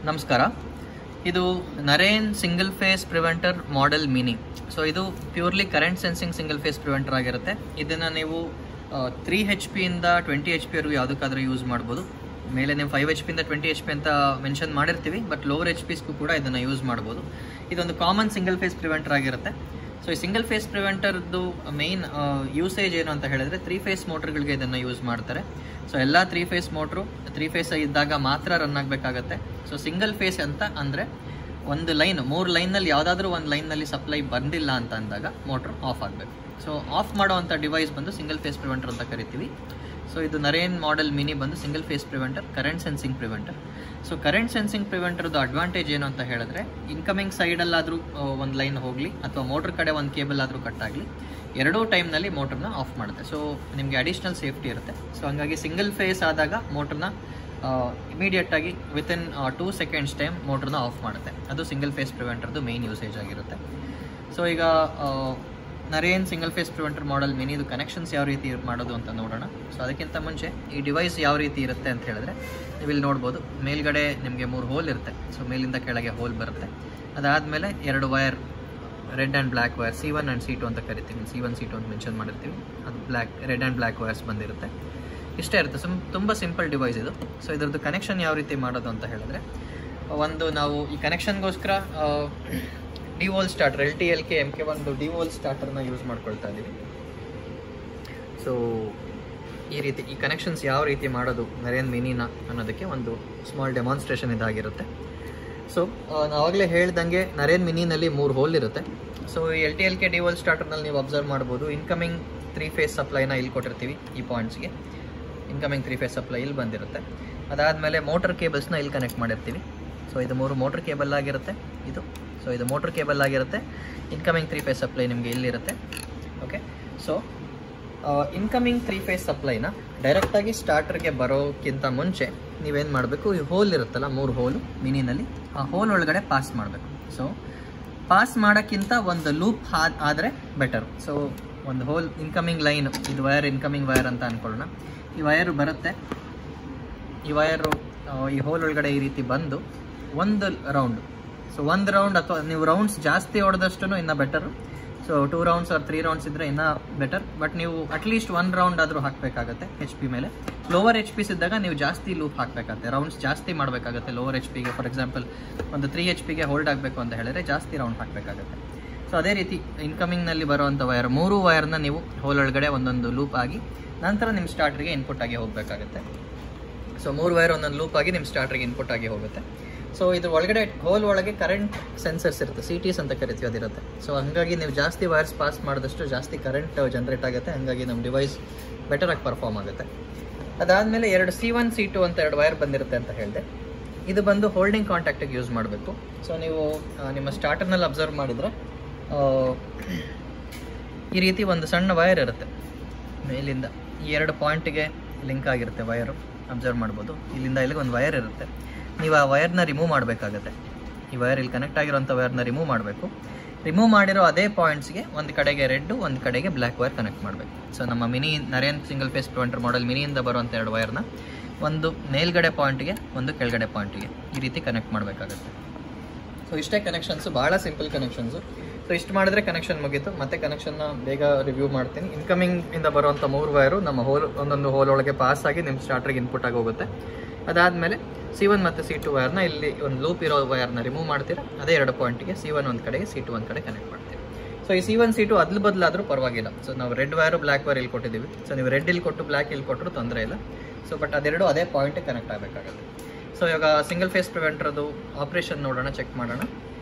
ನಮಸ್ಕಾರ ಇದು Naren single phase preventer model mini so ಇದು purely current sensing single phase preventer ಆಗಿರುತ್ತೆ ಇದನ್ನು ನೀವು ತ್ರೀ ಹೆಚ್ ಪಿಯಿಂದ ಟ್ವೆಂಟಿ ಎಚ್ ಪಿವರೆಗೂ ಯಾವುದಕ್ಕಾದ್ರೂ ಯೂಸ್ ಮಾಡ್ಬೋದು ಮೇಲೆ ನೀವು ಫೈವ್ ಎಚ್ ಪಿಯಿಂದ ಟ್ವೆಂಟಿ ಎಚ್ ಪಿ ಅಂತ ಮೆನ್ಷನ್ ಮಾಡಿರ್ತೀವಿ ಬಟ್ ಲೋವರ್ ಎಚ್ ಪಿಸ್ಗೂ ಕೂಡ ಇದನ್ನು ಯೂಸ್ ಮಾಡ್ಬೋದು ಇದೊಂದು ಕಾಮನ್ ಸಿಂಗಲ್ ಫೇಸ್ ಪ್ರಿವೆಂಟರ್ ಆಗಿರುತ್ತೆ ಸೊ ಈ ಸಿಂಗಲ್ ಫೇಸ್ ಪ್ರಿವೆಂಟರ್ದು ಮೇನ್ ಯೂಸೇಜ್ ಏನು ಅಂತ ಹೇಳಿದ್ರೆ ತ್ರೀ ಫೇಸ್ ಮೋಟರ್ಗಳಿಗೆ ಇದನ್ನು ಯೂಸ್ ಮಾಡ್ತಾರೆ ಸೊ ಎಲ್ಲ three phase motor three phase ಇದ್ದಾಗ ಮಾತ್ರ ರನ್ ಆಗಬೇಕಾಗತ್ತೆ ಸೊ ಸಿಂಗಲ್ ಫೇಸ್ ಅಂತ ಅಂದರೆ ಒಂದು ಲೈನ್ ಮೂರು ಲೈನಲ್ಲಿ ಯಾವುದಾದ್ರೂ ಒಂದು ಲೈನ್ನಲ್ಲಿ ಸಪ್ಲೈ ಬಂದಿಲ್ಲ ಅಂತ ಅಂದಾಗ ಮೋಟ್ರ್ ಆಫ್ ಆಗಬೇಕು ಸೊ ಆಫ್ ಮಾಡೋವಂಥ ಡಿವೈಸ್ ಬಂದು ಸಿಂಗಲ್ ಫೇಸ್ ಪ್ರಿವೆಂಟರ್ ಅಂತ ಕರಿತೀವಿ ಸೊ ಇದು ನರೇನ್ ಮಾಡೆಲ್ ಮಿನಿ ಬಂದು single phase preventer current sensing preventer so current sensing ಪ್ರಿವೆಂಟರ್ದು ಅಡ್ವಾಂಟೇಜ್ ಏನು ಅಂತ ಹೇಳಿದ್ರೆ ಇನ್ಕಮಿಂಗ್ ಸೈಡಲ್ಲಾದರೂ ಒಂದು ಲೈನ್ ಹೋಗಲಿ ಅಥವಾ ಮೋಟ್ರ್ ಕಡೆ ಒಂದು ಕೇಬಲ್ ಆದರೂ ಕಟ್ ಆಗಲಿ ಎರಡೂ ಟೈಮ್ನಲ್ಲಿ ಮೋಟ್ರನ್ನ ಆಫ್ ಮಾಡುತ್ತೆ ಸೊ ನಿಮಗೆ ಅಡಿಷ್ನಲ್ ಸೇಫ್ಟಿ ಇರುತ್ತೆ ಸೊ ಹಂಗಾಗಿ ಸಿಂಗಲ್ ಫೇಸ್ ಆದಾಗ ಮೋಟ್ರನ್ನ ಇಮಿಡಿಯೇಟಾಗಿ ವಿತಿನ್ ಟೂ ಸೆಕೆಂಡ್ಸ್ ಟೈಮ್ ಮೋಟ್ರನ್ನ ಆಫ್ ಮಾಡುತ್ತೆ ಅದು ಸಿಂಗಲ್ ಫೇಸ್ ಪ್ರಿವೆಂಟರ್ದು ಮೇನ್ ಯೂಸೇಜ್ ಆಗಿರುತ್ತೆ ಸೊ ಈಗ Naren single phase preventer model ಮಿನಿದು ಕನೆಕ್ಷನ್ಸ್ ಯಾವ ರೀತಿ ಮಾಡೋದು ಅಂತ ನೋಡೋಣ ಸೊ ಅದಕ್ಕಿಂತ ಮುಂಚೆ ಈ ಡಿವೈಸ್ ಯಾವ ರೀತಿ ಇರುತ್ತೆ ಅಂತ ಹೇಳಿದ್ರೆ ನೀವು ಇಲ್ಲಿ ನೋಡ್ಬೋದು ಮೇಲ್ಗಡೆ ನಿಮಗೆ ಮೂರು ಹೋಲ್ ಇರುತ್ತೆ ಸೊ ಮೇಲಿಂದ ಕೆಳಗೆ ಹೋಲ್ ಬರುತ್ತೆ ಅದಾದಮೇಲೆ ಎರಡು wire red and black wire C one and C two ಅಂತ ಕರಿತೀವಿ ಸಿ ಒನ್ ಸಿ ಟು ಅಂತ ಮೆನ್ಷನ್ ಮಾಡಿರ್ತೀವಿ ಅದು black red and black wires ಬಂದಿರುತ್ತೆ ಇಷ್ಟೇ ಇರುತ್ತೆ ಸುಮ್ ತುಂಬ ಸಿಂಪಲ್ ಡಿವೈಸ್ ಇದು ಸೊ ಇದರದ್ದು ಕನೆಕ್ಷನ್ ಯಾವ ರೀತಿ ಮಾಡೋದು ಅಂತ ಹೇಳಿದ್ರೆ ಒಂದು ನಾವು ಈ ಕನೆಕ್ಷನ್ಗೋಸ್ಕರ DOL starter L T L K M K ಒಂದು ಡಿವೋಲ್ ಸ್ಟಾರ್ಟರ್ನ ಯೂಸ್ ಮಾಡ್ಕೊಳ್ತಾ ಇದ್ದೀವಿ ಸೊ ಈ ರೀತಿ ಈ ಕನೆಕ್ಷನ್ಸ್ ಯಾವ ರೀತಿ ಮಾಡೋದು ನರೇನ್ ಮಿನಿನ ಅನ್ನೋದಕ್ಕೆ ಒಂದು ಸ್ಮಾಲ್ ಡೆಮಾನ್ಸ್ಟ್ರೇಷನ್ ಇದಾಗಿರುತ್ತೆ ಸೊ ನಾವಾಗಲೇ ಹೇಳ್ದಂಗೆ ನರೇನ್ ಮಿನಿನಲ್ಲಿ ಮೂರು ಹೋಲ್ ಇರುತ್ತೆ so L T L K DOL ಸ್ಟಾರ್ಟರ್ನಲ್ಲಿ ನೀವು ಅಬ್ಸರ್ವ್ ಮಾಡ್ಬೋದು ಇನ್ಕಮಿಂಗ್ ತ್ರೀ ಫೇಸ್ ಸಪ್ಲೈನ ಇಲ್ಲಿ ಕೊಟ್ಟಿರ್ತೀವಿ ಈ ಪಾಯಿಂಟ್ಸ್ಗೆ ಇನ್ಕಮಿಂಗ್ ತ್ರೀ ಫೇಸ್ ಸಪ್ಲೈ ಇಲ್ಲಿ ಬಂದಿರುತ್ತೆ ಅದಾದಮೇಲೆ ಮೋಟರ್ ಕೇಬಲ್ಸ್ನ ಇಲ್ಲಿ ಕನೆಕ್ಟ್ ಮಾಡಿರ್ತೀವಿ ಸೊ ಇದು ಮೂರು ಮೋಟರ್ ಕೇಬಲ್ ಆಗಿರುತ್ತೆ ಇದು ಸೊ ಇದು ಮೋಟರ್ ಕೇಬಲ್ ಆಗಿರುತ್ತೆ ಇನ್ಕಮಿಂಗ್ ತ್ರೀ ಫೇಸ್ ಸಪ್ಲೈ ನಿಮಗೆ ಇಲ್ಲಿರುತ್ತೆ okay so incoming three phase ಸಪ್ಲೈನ ಡೈರೆಕ್ಟಾಗಿ ಸ್ಟಾರ್ಟರ್ಗೆ ಬರೋಕ್ಕಿಂತ ಮುಂಚೆ ನೀವೇನು ಮಾಡಬೇಕು ಈ ಹೋಲ್ ಇರುತ್ತಲ್ಲ ಮೂರು ಹೋಲು ಮಿನಿನಲ್ಲಿ ಆ ಹೋಲ್ ಒಳಗಡೆ ಪಾಸ್ ಮಾಡಬೇಕು ಸೊ ಪಾಸ್ ಮಾಡೋಕ್ಕಿಂತ ಒಂದು ಲೂಪ್ ಆದರೆ ಬೆಟರ್ ಸೊ ಒಂದು ಹೋಲ್ ಇನ್ಕಮಿಂಗ್ ಲೈನ್ ಇದು ವೈರ್ ಇನ್ಕಮಿಂಗ್ ವೈರ್ ಅಂತ ಅಂದ್ಕೊಳ್ಳೋಣ ಈ ವೈರು ಬರುತ್ತೆ ಈ ವೈರು ಈ ಹೋಲ್ ಒಳಗಡೆ ಈ ರೀತಿ ಬಂದು ಒಂದು ರೌಂಡ್ ಸೊ ಒಂದು ರೌಂಡ್ ಅಥವಾ ನೀವು ರೌಂಡ್ಸ್ ಜಾಸ್ತಿ ಹೊಡೆದಷ್ಟು ಇನ್ನೂ better so two rounds or three rounds ಇದ್ದರೆ ಇನ್ನೂ ಬೆಟರ್ ಬಟ್ ನೀವು ಅಟ್ಲೀಸ್ಟ್ ಒನ್ ರೌಂಡ್ ಆದರೂ ಹಾಕಬೇಕಾಗತ್ತೆ ಎಚ್ ಪಿ ಮೇಲೆ ಲೋವರ್ ಎಚ್ ಪಿಸ್ ಇದ್ದಾಗ ನೀವು ಜಾಸ್ತಿ ಲೂಪ್ ಹಾಕಬೇಕಾಗತ್ತೆ ರೌಂಡ್ಸ್ ಜಾಸ್ತಿ ಮಾಡಬೇಕಾಗತ್ತೆ ಲೋವರ್ ಎಚ್ ಪಿಗೆ ಫಾರ್ ಎಕ್ಸಾಂಪಲ್ ಒಂದು ತ್ರೀ ಎಚ್ ಪಿಗೆ ಹೋಲ್ಡ್ ಆಗಬೇಕು ಅಂತ ಹೇಳಿದ್ರೆ ಜಾಸ್ತಿ ರೌಂಡ್ ಹಾಕಬೇಕಾಗತ್ತೆ ಸೊ ಅದೇ ರೀತಿ ಇನ್ಕಮಿಂಗ್ನಲ್ಲಿ ಬರುವಂಥ ವೈರ್ ಮೂರು ವೈರ್ನ ನೀವು ಹೋಲ್ ಒಳಗಡೆ ಒಂದೊಂದು ಲೂಪ್ ಆಗಿ ನಂತರ ನಿಮ್ಮ ಸ್ಟಾರ್ಟ್ರಿಗೆ ಇನ್ಪುಟ್ ಆಗಿ ಹೋಗಬೇಕಾಗತ್ತೆ ಸೊ ಮೂರು ವೈರ್ ಒಂದೊಂದು ಲೂಪ್ ಆಗಿ ನಿಮ್ಮ ಸ್ಟಾರ್ಟ್ರಿಗೆ ಇನ್ಪುಟ್ ಆಗಿ ಹೋಗುತ್ತೆ ಸೊ ಇದ್ರ ಒಳಗಡೆ ಹೋಲ್ ಒಳಗೆ ಕರೆಂಟ್ ಸೆನ್ಸರ್ಸ್ ಇರುತ್ತೆ ಸಿ ಟಿಸ್ ಅಂತ ಕರಿತೀವಿ ಅದಿರುತ್ತೆ ಸೊ ಹಂಗಾಗಿ ನೀವು ಜಾಸ್ತಿ ವೈರ್ಸ್ ಪಾಸ್ ಮಾಡಿದಷ್ಟು ಜಾಸ್ತಿ ಕರೆಂಟ್ ಜನ್ರೇಟ್ ಆಗುತ್ತೆ ಹಂಗಾಗಿ ನಮ್ಮ ಡಿವೈಸ್ ಬೆಟರ್ ಆಗಿ ಪರ್ಫಾರ್ಮ್ ಆಗುತ್ತೆ ಅದಾದಮೇಲೆ ಎರಡು ಸಿ ಒನ್ ಸಿ ಟು ಅಂತ ಎರಡು ವೈರ್ ಬಂದಿರುತ್ತೆ ಅಂತ ಹೇಳಿದೆ ಇದು ಬಂದು ಹೋಲ್ಡಿಂಗ್ ಕಾಂಟ್ಯಾಕ್ಟಿಗೆ ಯೂಸ್ ಮಾಡಬೇಕು ಸೊ ನೀವು ನಿಮ್ಮ ಸ್ಟಾರ್ಟರ್ನಲ್ಲಿ ಅಬ್ಸರ್ವ್ ಮಾಡಿದರೆ ಈ ರೀತಿ ಒಂದು ಸಣ್ಣ ವೈರ್ ಇರುತ್ತೆ ಮೇಲಿಂದ ಈ ಎರಡು ಪಾಯಿಂಟಿಗೆ ಲಿಂಕ್ ಆಗಿರುತ್ತೆ ವೈರು ಅಬ್ಸರ್ವ್ ಮಾಡ್ಬೋದು ಇಲ್ಲಿಂದ ಇಲ್ಲಿಗೆ ಒಂದು ವೈರ್ ಇರುತ್ತೆ ನೀವು ಆ ವೈರ್ನ ರಿಮೂವ್ ಮಾಡಬೇಕಾಗತ್ತೆ ಈ ವೈರ್ ಇಲ್ಲಿ ಕನೆಕ್ಟ್ ಆಗಿರೋಂಥ ವೈರ್ನ ರಿಮೂವ್ ಮಾಡಬೇಕು ರಿಮೂವ್ ಮಾಡಿರೋ ಅದೇ ಪಾಯಿಂಟ್ಸ್ಗೆ ಒಂದು ಕಡೆಗೆ ರೆಡ್ ಒಂದು ಕಡೆಗೆ ಬ್ಲ್ಯಾಕ್ ವೈರ್ ಕನೆಕ್ಟ್ ಮಾಡಬೇಕು ಸೊ ನಮ್ಮ mini Naren single phase preventer model ಮಿನಿಯಿಂದ ಬರುವಂಥ ಎರಡು ವೈರ್ನ ಒಂದು ಮೇಲ್ಗಡೆ ಪಾಯಿಂಟ್ಗೆ ಒಂದು ಕೆಳಗಡೆ ಪಾಯಿಂಟ್ಗೆ ಈ ರೀತಿ ಕನೆಕ್ಟ್ ಮಾಡಬೇಕಾಗುತ್ತೆ ಸೊ ಇಷ್ಟೇ ಕನೆಕ್ಷನ್ಸು ಭಾಳ ಸಿಂಪಲ್ ಕನೆಕ್ಷನ್ಸು ಸೊ ಇಷ್ಟು ಮಾಡಿದ್ರೆ ಕನೆಕ್ಷನ್ ಮುಗೀತು ಮತ್ತೆ ಕನೆಕ್ಷನ್ನ ಬೇಗ ರಿವ್ಯೂ ಮಾಡ್ತೀನಿ ಇನ್ಕಮಿಂಗ್ ಇಂದ ಬರುವಂಥ ಮೂರು ವೈರು ನಮ್ಮ ಹೋಲ್ ಒಂದೊಂದು ಹೋಲ್ ಒಳಗೆ ಪಾಸ್ ಆಗಿ ನಿಮ್ಮ ಸ್ಟಾರ್ಟ್ರಿಗೆ ಇನ್ಪುಟ್ ಆಗಿ ಹೋಗುತ್ತೆ ಅದಾದಮೇಲೆ ಸಿ ಒನ್ ಮತ್ತು ಸಿ ಟು ವೈರ್ನ ಇಲ್ಲಿ ಒಂದು ಲೂಪ್ ಇರೋ ವೈರ್ನ ರಿಮೂವ್ ಮಾಡ್ತೀರಾ ಅದೇ ಎರಡು ಪಾಯಿಂಟಿಗೆ ಸಿ ಒನ್ ಒಂದು ಕಡೆಗೆ ಸಿ ಟು ಒಂದು ಕಡೆ ಕನೆಕ್ಟ್ ಮಾಡ್ತೀವಿ ಸೊ ಈ ಸಿ ಒನ್ ಸಿ ಟು ಅದ್ಲು ಬದಲಾದರೂ ಪರವಾಗಿಲ್ಲ ಸೊ ನಾವು ರೆಡ್ ವೈರು ಬ್ಲ್ಯಾಕ್ ವೈರ್ ಇಲ್ಲಿ ಕೊಟ್ಟಿದ್ದೀವಿ ಸೊ ನೀವು ರೆಡ್ ಇಲ್ಲಿ ಕೊಟ್ಟು ಬ್ಲ್ಯಾಕ್ ಇಲ್ಲಿ ಕೊಟ್ಟರು ತೊಂದರೆ ಇಲ್ಲ ಸೊ ಬಟ್ ಅದೆರಡು ಅದೇ ಪಾಯಿಂಟಿಗೆ ಕನೆಕ್ಟ್ ಆಗಬೇಕಾಗುತ್ತೆ ಸೊ ಇವಾಗ ಸಿಂಗಲ್ ಫೇಸ್ ಪ್ರಿವೆಂಟರ್ದು ಆಪ್ರೇಷನ್ ನೋಡೋಣ ಚೆಕ್ ಮಾಡೋಣ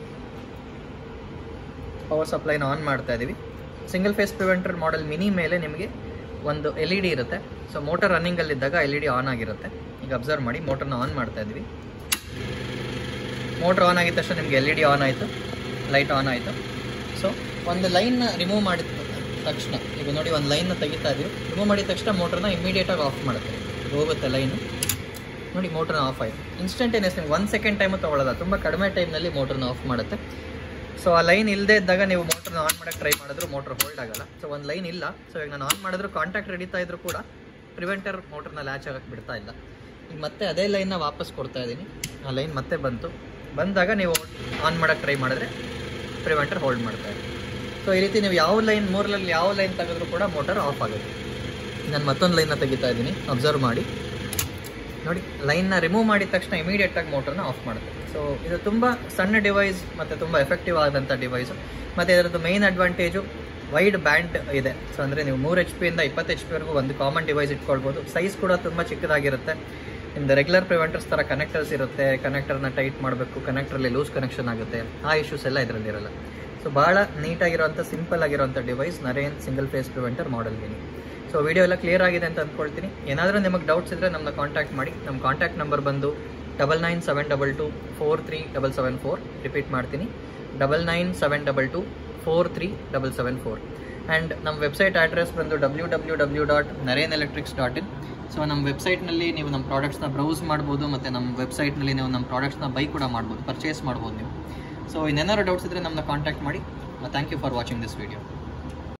ಪವರ್ ಸಪ್ಲೈನ ಆನ್ ಮಾಡ್ತಾ ಇದ್ದೀವಿ single phase preventer model mini ಮೇಲೆ ನಿಮಗೆ ಒಂದು ಎಲ್ ಇ ಡಿ ಇರುತ್ತೆ ಸೊ ಮೋಟರ್ ರನ್ನಿಂಗಲ್ಲಿದ್ದಾಗ ಎಲ್ ಇ ಡಿ ಆನ್ ಆಗಿರುತ್ತೆ ಈಗ ಅಬ್ಸರ್ವ್ ಮಾಡಿ ಮೋಟರ್ನ ಆನ್ ಮಾಡ್ತಾ ಇದ್ವಿ ಮೋಟ್ರ್ ಆನ್ ಆಗಿದ ತಕ್ಷಣ ನಿಮಗೆ ಎಲ್ ಇ ಡಿ ಆನ್ ಆಯಿತು ಲೈಟ್ ಆನ್ ಆಯಿತು ಸೊ ಒಂದು ಲೈನ್ನ ರಿಮೂವ್ ಮಾಡಿದ ತಕ್ಷಣ ಈಗ ನೋಡಿ ಒಂದು ಲೈನ್ನ ತೆಗಿತಾ ಇದೀವಿ ರಿಮೂವ್ ಮಾಡಿದ ತಕ್ಷಣ ಮೋಟ್ರನ್ನ ಇಮಿಡಿಯೇಟಾಗಿ ಆಫ್ ಮಾಡುತ್ತೆ ಹೋಗುತ್ತೆ ಲೈನು ನೋಡಿ ಮೋಟ್ರನ್ನ ಆಫ್ ಆಯಿತು ಇನ್ಸ್ಟಂಟೇನಿಯಸ್ ನಿಮ್ಗೆ ಒಂದು ಸೆಕೆಂಡ್ ಟೈಮು ತೊಗೊಳ್ಳೋಲ್ಲ ತುಂಬ ಕಡಿಮೆ ಟೈಮ್ನಲ್ಲಿ ಮೋಟ್ರನ್ನ ಆಫ್ ಮಾಡುತ್ತೆ ಸೊ ಆ ಲೈನ್ ಇಲ್ಲದೆ ಇದ್ದಾಗ ನೀವು ಮೋಟ್ರನ್ನ ಆನ್ ಮಾಡೋಕ್ಕೆ ಟ್ರೈ ಮಾಡಿದ್ರು ಮೋಟ್ರ್ ಹೋಲ್ಡ್ ಆಗಲ್ಲ ಸೊ ಒಂದು ಲೈನ್ ಇಲ್ಲ ಸೊ ಈಗ ನಾನು ಆನ್ ಮಾಡಿದ್ರು ಕಾಂಟ್ಯಾಕ್ಟ್ ಹಿಡಿತಾ ಇದ್ರು ಕೂಡ ಪ್ರಿವೆಂಟರ್ ಮೋಟ್ರನ್ನ ಲ್ಯಾಚ್ ಆಗಕ್ಕೆ ಬಿಡ್ತಾ ಇಲ್ಲ ಈಗ ಮತ್ತೆ ಅದೇ ಲೈನ್ನ ವಾಪಸ್ ಕೊಡ್ತಾ ಇದ್ದೀನಿ ಆ ಲೈನ್ ಮತ್ತೆ ಬಂತು ಬಂದಾಗ ನೀವು ಆನ್ ಮಾಡೋಕ್ಕೆ ಟ್ರೈ ಮಾಡಿದ್ರೆ ಪ್ರಿವೆಂಟರ್ ಹೋಲ್ಡ್ ಮಾಡ್ತಾ ಇದೆ ಸೊ ಈ ರೀತಿ ನೀವು ಯಾವ ಲೈನ್ ಮೂರಲ್ಲಿ ಯಾವ ಲೈನ್ ತೆಗೆದ್ರೂ ಕೂಡ ಮೋಟರ್ ಆಫ್ ಆಗುತ್ತೆ ನಾನು ಮತ್ತೊಂದು ಲೈನ್ನ ತೆಗಿತಾ ಇದ್ದೀನಿ ಅಬ್ಸರ್ವ್ ಮಾಡಿ ನೋಡಿ ಲೈನ್ನ ರಿಮೂವ್ ಮಾಡಿದ ತಕ್ಷಣ ಇಮಿಡಿಯೇಟ್ ಆಗಿ ಮೋಟರ್ನ ಆಫ್ ಮಾಡುತ್ತೆ ಸೊ ಇದು ತುಂಬ ಸಣ್ಣ ಡಿವೈಸ್ ಮತ್ತು ತುಂಬ ಎಫೆಕ್ಟಿವ್ ಆದಂಥ ಡಿವೈಸು ಮತ್ತು ಇದರದ್ದು ಮೇನ್ ಅಡ್ವಾಂಟೇಜು ವೈಡ್ ಬ್ಯಾಂಡ್ ಇದೆ ಸೊ ಅಂದರೆ ನೀವು ಮೂರು ಎಚ್ ಪಿಯಿಂದ ಇಪ್ಪತ್ತು ಎಚ್ ಪಿವರೆಗೂ ಒಂದು ಕಾಮನ್ ಡಿವೈಸ್ ಇಟ್ಕೊಳ್ಬೋದು ಸೈಜ್ ಕೂಡ ತುಂಬ ಚಿಕ್ಕದಾಗಿರುತ್ತೆ ನಿಮ್ದು ರೆಗ್ಯುಲರ್ ಪ್ರಿವೆಂಟರ್ಸ್ ಥರ ಕನೆಕ್ಟರ್ಸ್ ಇರುತ್ತೆ ಕನೆಕ್ಟರ್ನ ಟೈಟ್ ಮಾಡಬೇಕು ಕನೆಕ್ಟರಲ್ಲಿ ಲೂಸ್ ಕನೆಕ್ಷನ್ ಆಗುತ್ತೆ ಆ ಇಶ್ಯೂಸ್ ಎಲ್ಲ ಇದರಲ್ಲಿ ಇರಲ್ಲ ಸೊ ಭಾಳ ನೀಟಾಗಿರೋಂಥ ಸಿಂಪಲ್ ಆಗಿರೋಂಥ device Naren single phase preventer model mini so video ಎಲ್ಲ ಕ್ಲಿಯರ್ ಆಗಿದೆ ಅಂತ ಅಂದ್ಕೊಳ್ತೀನಿ ಏನಾದರೂ ನಿಮಗೆ ಡೌಟ್ಸ್ ಇದ್ದರೆ ನಮ್ಮನ್ನ ಕಾಂಟ್ಯಾಕ್ಟ್ ಮಾಡಿ ನಮ್ಮ ಕಾಂಟ್ಯಾಕ್ಟ್ ನಂಬರ್ ಬಂದು double nine seven double two four three double seven four repeat ಮಾಡ್ತೀನಿ double nine seven double two four three double seven four and ನಮ್ಮ ವೆಬ್ಸೈಟ್ ಅಡ್ರೆಸ್ ಬಂದು W W W dot Naren electrics dot in so ನಮ್ಮ ವೆಬ್ಸೈಟ್ನಲ್ಲಿ ನೀವು ನಮ್ಮ ಪ್ರಾಡಕ್ಟ್ಸ್ನ browse ಮಾಡ್ಬೋದು ಮತ್ತು ನಮ್ಮ ವೆಬ್ಸೈಟ್ನಲ್ಲಿ ನೀವು ನಮ್ಮ ಪ್ರಾಡಕ್ಟ್ಸ್ನ ಬೈ ಕೂಡ ಮಾಡ್ಬೋದು ಪರ್ಚೇಸ್ ಮಾಡ್ಬೋದು ನೀವು ಸೊ ಇನ್ನೇನಾದ್ರು ಡೌಟ್ಸ್ ಇದ್ದರೆ ನಮ್ಮನ್ನ ಕಾಂಟ್ಯಾಕ್ಟ್ ಮಾಡಿ thank you for watching this video